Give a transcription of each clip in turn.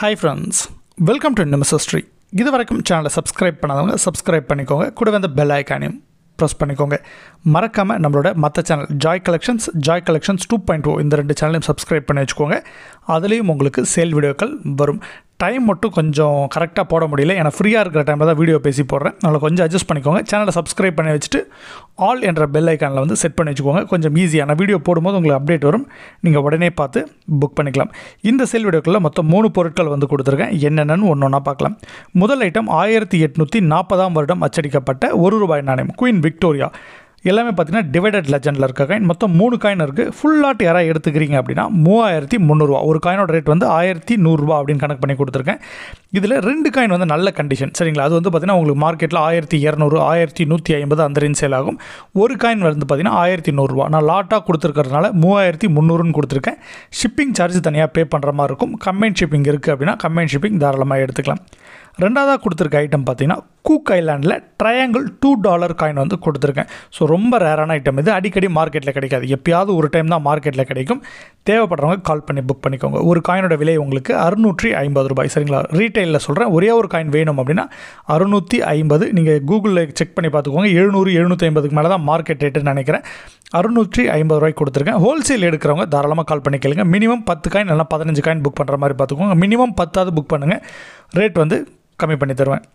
hi friends welcome to Nimis history இது வரைக்கும் சேனலை சப்ஸ்கிரைப் பண்ணாதவங்க சப்ஸ்கிரைப் பண்ணிக்கோங்க கூட வந்து பெல் ஐக்கானையும் ப்ரெஸ் பண்ணிக்கோங்க மறக்காமல் நம்மளோட மற்ற channel Joy collections Joy collections two point O இந்த ரெண்டு சேனலையும் சப்ஸ்கிரைப் பண்ணி வச்சுக்கோங்க அதுலேயும் உங்களுக்கு சேல் வீடியோக்கள் வரும் டைம் மட்டும் கொஞ்சம் கரெக்டாக போட முடியல ஏன்னா ஃப்ரீயாக இருக்கிற டைமில் தான் வீடியோ பேசி போடுறேன் அதனால் கொஞ்சம் அட்ஜஸ்ட் பண்ணிக்கோங்க சேனலை சப்ஸ்கிரைப் பண்ணி வச்சுட்டு ஆல் என்ற பெல் ஐக்கானில் வந்து செட் பண்ணி வச்சுக்கோங்க கொஞ்சம் ஈஸியான வீடியோ போடும்போது உங்களுக்கு அப்டேட் வரும் நீங்கள் உடனே பார்த்து புக் பண்ணிக்கலாம் இந்த சேல் வீடியோக்களில் மொத்தம் மூணு பொருட்கள் வந்து கொடுத்துருக்கேன் என்னென்னு ஒன்று ஒன்றா பார்க்கலாம் முதல் ஐட்டம் ஆயிரத்தி எட்நூற்றி நாற்பதாம் வருடம் அச்சடிக்கப்பட்ட ஒரு ரூபாய் நாணயம் குயின் விக்டோரியா எல்லாமே பார்த்தீங்கன்னா டிவைடட் லெஜண்டில் இருக்க காயின் மொத்தம் மூணு காயின் இருக்குது ஃபுல்லாட் யாராவது எடுத்துக்கிறீங்க அப்படின்னா மூவாயிரத்தி முந்நூறுரூவா ஒரு காயினோட ரேட் வந்து ஆயிரத்தி நூறுரூவா அப்படின்னு கணக்கு பண்ணி கொடுத்துருக்கேன் இதில் ரெண்டு காயின் வந்து நல்ல கண்டிஷன் சரிங்களா அது வந்து பார்த்தீங்கன்னா உங்களுக்கு மார்க்கெட்டில் ஆயிரத்தி இரநூறு ஆயிரத்தி நூற்றி ஐம்பது அந்த ரேஞ்ச் சேல் ஆகும் ஒரு காயின் வந்து பார்த்தீங்கன்னா ஆயிரத்தி நூறுரூவா நான் லாட்டாக கொடுத்துருக்கறதுனால மூவாயிரத்தி முந்நூறுன்னு கொடுத்துருக்கேன் ஷிப்பிங் சார்ஜ் தனியாக பே பண்ணுற மாதிரி இருக்கும் கம்பைன் ஷிப்பிங் இருக்குது அப்படின்னா கம்பைன் ஷிப்பிங் தாராளமாக எடுத்துக்கலாம் ரெண்டாவதாக கொடுத்துருக்க ஐட்டம் பார்த்தீங்கன்னா கூக் ஐலாண்டில் ட்ரையாங்கிள் டூ டாலர் காயின் வந்து கொடுத்துருக்கேன் ஸோ ரொம்ப ரேரான ஐட்டம் இது அடிக்கடி மார்க்கெட்டில் கிடைக்காது எப்பயாவது ஒரு டைம் தான் மார்க்கெட்டில் கிடைக்கும் தேவைப்படுறவங்க கால் பண்ணி புக் பண்ணிக்கோங்க ஒரு காயினோட விலை உங்களுக்கு அறுநூற்றி ஐம்பது ரூபாய் சரிங்களா ரீட்டைலில் சொல்கிறேன் ஒரே ஒரு காயின் வேணும் அப்படின்னா அறுநூற்றி ஐம்பது நீங்கள் கூகுளில் செக் பண்ணி பார்த்துக்கோங்க எழுநூறு எழுநூற்றி ஐம்பதுக்கு மேலே தான் மார்க்கெட் ரேட்டுன்னு நினைக்கிறேன் அறுநூற்றி ஐம்பது ரூபாய்க்கு கொடுத்துருக்கேன் ஹோல்சேல் எடுக்கிறவங்க தாராளமாக கால் பண்ணி கேளுங்க மினிமம் பத்து காயின் இல்லைனா பதினஞ்சு காயின் புக் பண்ணுற மாதிரி பார்த்துக்கோங்க மினிமம் பத்தாவது புக் பண்ணுங்கள் ரேட் வந்து கம்மி பண்ணி தருவேன்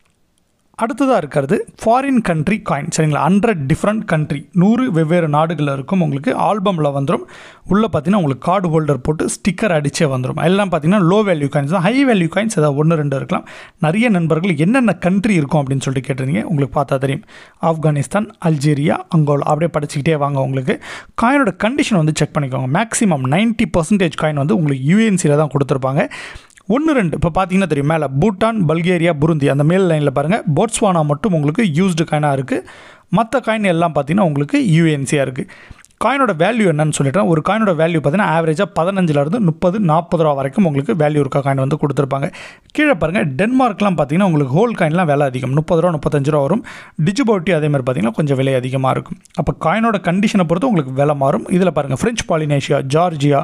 அடுத்ததாக இருக்கிறது ஃபாரின் கண்ட்ரி காயின் சரிங்களா ஹண்ட்ரட் டிஃப்ரெண்ட் கண்ட்ரி நூறு வெவ்வேறு நாடுகளில் இருக்கும் உங்களுக்கு ஆல்பமில் வந்துடும் உள்ளே பார்த்தீங்கன்னா உங்களுக்கு கார்டு ஹோல்டர் போட்டு ஸ்டிக்கர் அடிச்சே வந்துடும் எல்லாம் பார்த்தீங்கன்னா லோ வேல்யூ காயின்ஸ் தான் ஹை வேல்யூ காயின்ஸ் ஏதாவது ஒன்று ரெண்டு இருக்கலாம் நிறைய நண்பர்கள் என்னென்ன கண்ட்ரி இருக்கும் அப்படின்னு சொல்லிட்டு கேட்டிருந்தீங்க உங்களுக்கு பார்த்தா தெரியும் ஆப்கானிஸ்தான் அல்ஜீரியா அங்கோலா அப்படியே படிச்சுக்கிட்டே வாங்க உங்களுக்கு காயினோட கண்டிஷன் வந்து செக் பண்ணிக்கோங்க மேக்ஸிமம் நைன்ட்டி பர்சன்டேஜ் காயின் வந்து உங்களுக்கு யூஎன்சியில் தான் கொடுத்துருப்பாங்க ஒன்று ரெண்டு இப்போ பார்த்தீங்கன்னா தெரியும் மேலே பூட்டான் பல்கேரியா புருந்தி அந்த மேல் லைனில் பாருங்கள் போட்ஸ்வானா மட்டும் உங்களுக்கு யூஸ்டு காயினாக இருக்குது மற்ற காயின் எல்லாம் பார்த்தீங்கன்னா உங்களுக்கு யூஎன்சியாக இருக்குது காயினோட வேல்யூ என்னன்னு சொல்லிட்டேன் ஒரு காயினோட வேல்யூ பார்த்தீங்கன்னா ஆவரேஜாக பதினஞ்சிலேருந்து முப்பது நாற்பது ரூபா வரைக்கும் உங்களுக்கு வேல்யூ இருக்கா காயின் வந்து கொடுத்துருப்பாங்க கீழே பாருங்கள் டென்மார்க்லாம் பார்த்தீங்கன்னா உங்களுக்கு ஹோல் காயின்லாம் விலை அதிகம் முப்பது ரூபா முப்பத்தஞ்சு ரூபா வரும் டிஜிபோட்டி அதேமாதிரி பார்த்தீங்கன்னா கொஞ்சம் விலை அதிகமாக இருக்கும் அப்போ காயினோட கண்டிஷனை பொறுத்து உங்களுக்கு விலை மாறும் இதில் பாருங்கள் French Polynesia Georgia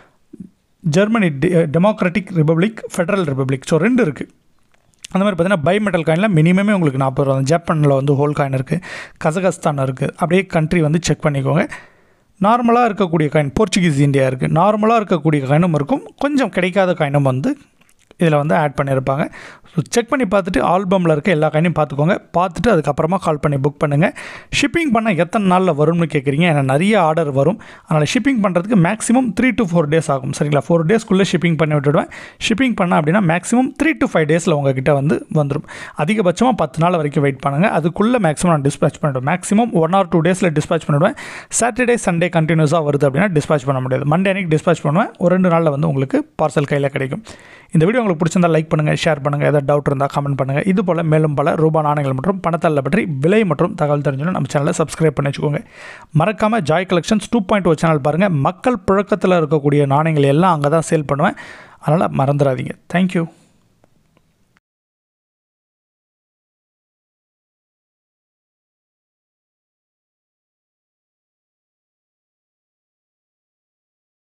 Germany Democratic Republic Federal Republic so ரெண்டு இருக்குது அந்த மாதிரி பார்த்தீங்கன்னா பை மெட்டல் காயினில் மினிமமே உங்களுக்கு நாற்பது ரூபா ஜப்பானில் வந்து ஹோல் காயின் இருக்குது கசகஸ்தான் இருக்குது அப்படியே கண்ட்ரி வந்து செக் பண்ணிக்கோங்க நார்மலாக இருக்கக்கூடிய காயின் போர்ச்சுகீஸ் இந்தியா இருக்குது நார்மலாக இருக்கக்கூடிய காயினும் இருக்கும் கொஞ்சம் கிடைக்காத காயினும் வந்து இதில் வந்து ஆட் பண்ணியிருப்பாங்க ஸோ செக் பண்ணி பார்த்துட்டு ஆல்பமில் இருக்க எல்லா காயினையும் பார்த்துக்கோங்க பார்த்துட்டு அதுக்கப்புறமா கால் பண்ணி புக் பண்ணுங்கள் ஷிப்பிங் பண்ண எத்தனை நாளில் வரும்னு கேட்குறீங்க ஏன்னா நிறைய ஆர்டர் வரும் அதனால் ஷிப்பிங் பண்ணுறதுக்கு maximum three to four days ஆகும் சரிங்களா ஃபோர் டேஸ்க்குள்ளே ஷிப்பிங் பண்ணி விட்டுடுவேன் ஷிப்பிங் பண்ண அப்படின்னா மேக்ஸிமம் த்ரீ டு ஃபைவ் டேஸில் உங்ககிட்ட வந்து வந்துடும் அதிகபட்சமாக பத்து நாள் வரைக்கும் வெயிட் பண்ணுங்கள் அதுக்குள்ளே மேக்ஸிமம் நான் டிஸ்பேச் பண்ணிவிடுவேன் மேக்ஸிமம் ஒன் ஆர் டூ டேஸில் டிஸ்பேச் பண்ணிவிடுவேன் சாட்டர்டே சண்டே கண்டினியூஸாக வருது அப்படின்னா டிஸ்பேச் பண்ண முடியாது மண்டே அன்றைக்கி டிஸ்பேச் பண்ணுவேன் ஒரு ரெண்டு நாளில் வந்து உங்களுக்கு பார்சல் கையில் கிடைக்கும் இந்த வீடியோ உங்களுக்கு பிடிச்சிருந்தா லைக் பண்ணுங்கள் ஷேர் பண்ணுங்கள் ஏதாவது டவுட் இருந்தால் கமெண்ட் பண்ணுங்கள் இது போல் மேலும் பல ரூபா நாணயங்கள் மற்றும் பணத்தல்ல பற்றி விலை மற்றும் தகவல் தெரிஞ்சுன்னு நம்ம சேனலை சப்ஸ்கிரைப் பண்ணி வச்சுக்கோங்க மறக்காமல் Joy collections two point O channel பாருங்கள் மக்கள் புழக்கத்தில் இருக்கக்கூடிய நாணயங்கள் எல்லாம் அங்கே தான் சேல் பண்ணுவேன் அதனால் மறந்துடாதீங்க தேங்க்யூ